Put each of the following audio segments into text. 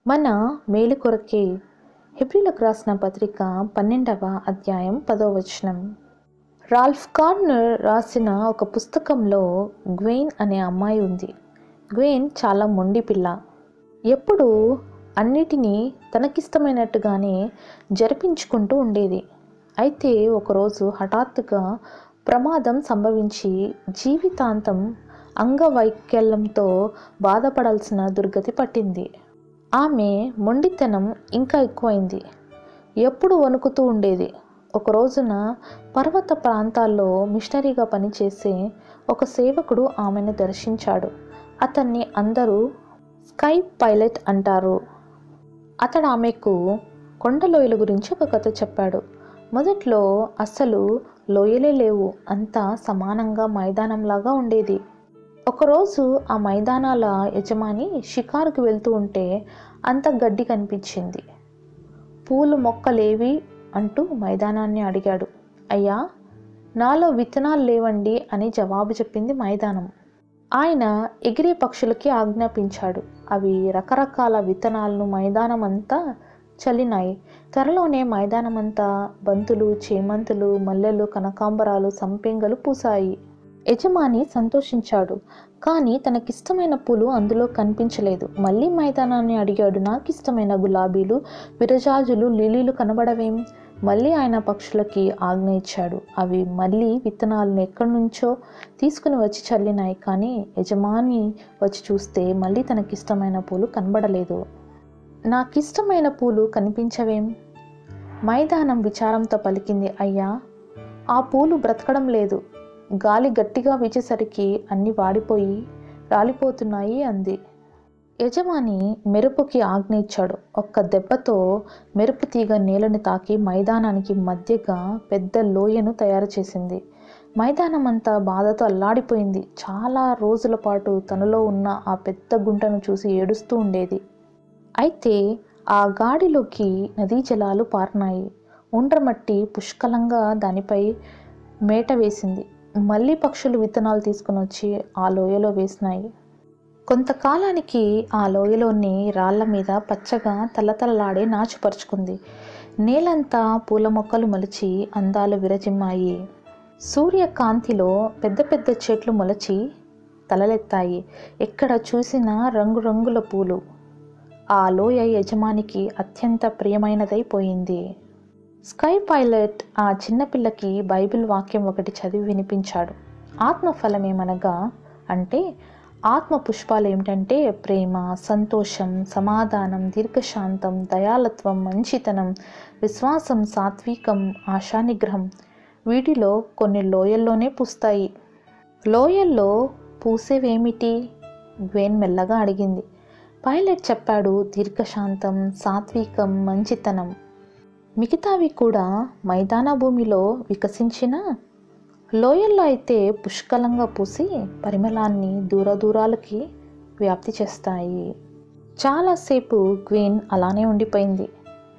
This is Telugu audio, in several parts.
మన మేలు కొరకే హెబ్రిలకు రాసిన పత్రిక పన్నెండవ అధ్యాయం పదవ వచనం రాల్ఫ్ కార్నర్ రాసిన ఒక పుస్తకంలో గ్వెయిన్ అనే అమ్మాయి ఉంది గ్వెయిన్ చాలా మొండి పిల్ల ఎప్పుడూ అన్నిటినీ తనకిష్టమైనట్టుగానే జరిపించుకుంటూ ఉండేది అయితే ఒకరోజు హఠాత్తుగా ప్రమాదం సంభవించి జీవితాంతం అంగవైకల్యంతో బాధపడాల్సిన దుర్గతి పట్టింది ఆమె మొండితనం ఇంకా ఎక్కువైంది ఎప్పుడు వణుకుతూ ఉండేది ఒక రోజున పర్వత ప్రాంతాల్లో మిషనరీగా పనిచేసే ఒక సేవకుడు ఆమెను దర్శించాడు అతన్ని అందరూ స్కై పైలట్ అంటారు అతడు ఆమెకు కొండ లోయల గురించి ఒక కథ చెప్పాడు మొదట్లో అస్సలు లోయలే లేవు అంతా సమానంగా మైదానంలాగా ఉండేది ఒకరోజు ఆ మైదానాల యజమాని షికారుకు వెళ్తూ ఉంటే అంత గడ్డి కనిపించింది పూలు మొక్కలేవి అంటూ మైదానాన్ని అడిగాడు అయ్యా నాలో విత్తనాలు లేవండి అని జవాబు చెప్పింది మైదానం ఆయన ఎగిరే పక్షులకి ఆజ్ఞాపించాడు అవి రకరకాల విత్తనాలను మైదానం అంతా చల్లినాయి త్వరలోనే మైదానమంతా బంతులు చేమంతులు మల్లెలు కనకాంబరాలు సంపెంగలు పూసాయి యజమాని సంతోషించాడు కానీ తనకిష్టమైన పూలు అందులో కనిపించలేదు మళ్ళీ మైదానాన్ని అడిగాడు నాకిష్టమైన గులాబీలు విరజాజులు లిలీలు కనబడవేం మళ్ళీ ఆయన పక్షులకి ఆజ్ఞ ఇచ్చాడు అవి మళ్ళీ విత్తనాలను ఎక్కడి నుంచో తీసుకుని వచ్చి చల్లినాయి కానీ యజమాని వచ్చి చూస్తే మళ్ళీ తనకిష్టమైన పూలు కనబడలేదు నాకిష్టమైన పూలు కనిపించవేం మైదానం విచారంతో పలికింది అయ్యా ఆ పూలు బ్రతకడం లేదు గాలి గట్టిగా వీచేసరికి అన్ని వాడిపోయి రాలిపోతున్నాయి అంది యజమాని మెరుపుకి ఆజ్ఞ ఇచ్చాడు ఒక్క దెబ్బతో మెరుపు తీగ నేలని తాకి మైదానానికి మధ్యగా పెద్ద లోయను తయారు చేసింది మైదానం అంతా బాధతో అల్లాడిపోయింది చాలా రోజుల పాటు తనలో ఉన్న ఆ పెద్ద గుంటను చూసి ఏడుస్తూ ఉండేది అయితే ఆ గాడిలోకి నదీ జలాలు పారినాయి ఉండ్రమట్టి పుష్కలంగా దానిపై మేట వేసింది మళ్ళీ పక్షులు విత్తనాలు తీసుకుని వచ్చి ఆ లోయలో వేసినాయి కొంతకాలానికి ఆ లోయలోని రాళ్ల మీద పచ్చగా తల్లతల్లాడే నాచుపరుచుకుంది నేలంతా పూల మొక్కలు మొలిచి అందాలు విరజిమ్మాయి సూర్యకాంతిలో పెద్ద పెద్ద చెట్లు మొలచి తలలెత్తాయి ఎక్కడ చూసినా రంగురంగుల పూలు ఆ లోయ యజమానికి అత్యంత ప్రియమైనదైపోయింది స్కై పైలట్ ఆ చిన్నపిల్లకి బైబిల్ వాక్యం ఒకటి చదివి వినిపించాడు ఆత్మఫలమేమనగా అంటే ఆత్మ పుష్పాలు ఏమిటంటే ప్రేమ సంతోషం సమాధానం దీర్ఘశాంతం దయాలత్వం మంచితనం విశ్వాసం సాత్వికం ఆశానిగ్రహం వీటిలో కొన్ని లోయల్లోనే పూస్తాయి లోయల్లో పూసేవేమిటి గ్వేన్ మెల్లగా అడిగింది పైలట్ చెప్పాడు దీర్ఘశాంతం సాత్వికం మంచితనం మిగతావి కూడా మైదాన భూమిలో వికసించిన లోయల్లో అయితే పుష్కలంగా పూసి పరిమళాన్ని దూర దూరాలకి వ్యాప్తి చేస్తాయి చాలాసేపు గ్వీన్ అలానే ఉండిపోయింది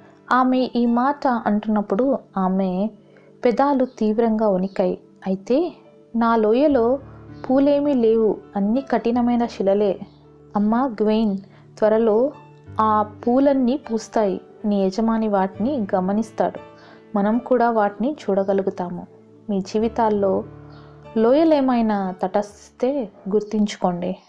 ఆమె ఈ మాట అంటున్నప్పుడు ఆమె పెదాలు తీవ్రంగా వణికాయి అయితే నా లోయలో పూలేమీ లేవు అన్ని కఠినమైన శిలలే అమ్మా గ్వెయిన్ త్వరలో ఆ పూలన్నీ పూస్తాయి నీ యజమాని వాటిని గమనిస్తాడు మనం కూడా వాటిని చూడగలుగుతాము మీ జీవితాల్లో లోయలేమైనా తటస్థిస్తే గుర్తుంచుకోండి